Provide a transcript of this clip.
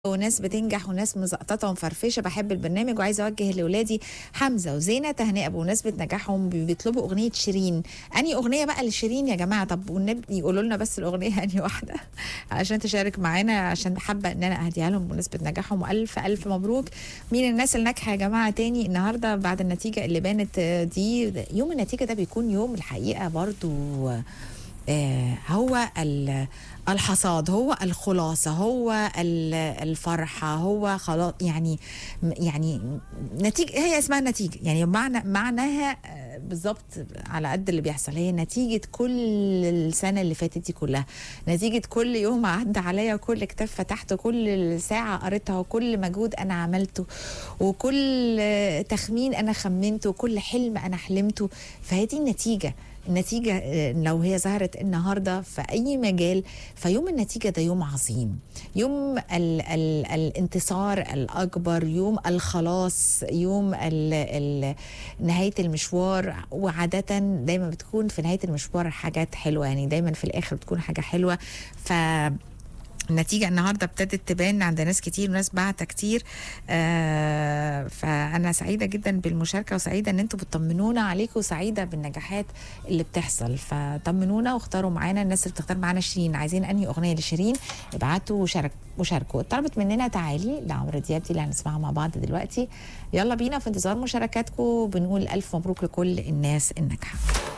وناس بتنجح وناس مزقططه ومفرفشه بحب البرنامج وعايزه اوجه لاولادي حمزه وزينه تهنئه بمناسبه نجاحهم بي- بيطلبوا اغنيه شيرين اني اغنيه بقى لشيرين يا جماعه طب والنبي يقولوا لنا بس الاغنيه اني واحده عشان تشارك معانا عشان حابه ان انا اهديها لهم بمناسبه نجاحهم والف الف مبروك مين الناس اللي ناجحه يا جماعه تاني النهارده بعد النتيجه اللي بانت آه، دي يوم النتيجه ده بيكون يوم الحقيقه برضو آه، هو ال- الحصاد هو الخلاصة هو ال- الفرحة هو خلاص يعني يعني نتيجة هي اسمها نتيجة يعني معنى معناها آه، بالظبط على قد اللي بيحصل هي نتيجة كل السنة اللي فاتت دي كلها نتيجة كل يوم عدى عليا وكل كتاب فتحته كل ساعة قريتها وكل مجهود أنا عملته وكل آه، تخمين أنا خمنته وكل حلم أنا حلمته فهي دي النتيجة النتيجة آه، لو هي ظهرت النهاردة في أي مجال فيوم النتيجة ده يوم عظيم يوم ال ال الانتصار الأكبر يوم الخلاص يوم ال ال نهاية المشوار وعادة دايما بتكون في نهاية المشوار حاجات حلوة يعني دايما في الآخر بتكون حاجة حلوة ف النتيجة النهاردة ابتدت تبان عند ناس كتير وناس بعتة كتير آه فأنا سعيدة جدا بالمشاركة وسعيدة إن أنتوا بتطمنونا عليكم وسعيدة بالنجاحات اللي بتحصل فطمنونا واختاروا معانا الناس اللي بتختار معانا شيرين عايزين أنهي أغنية لشيرين ابعتوا وشارك وشاركوا طلبت مننا تعالي لعمرو دياب دي اللي هنسمعها مع بعض دلوقتي يلا بينا في انتظار مشاركاتكم بنقول ألف مبروك لكل الناس الناجحة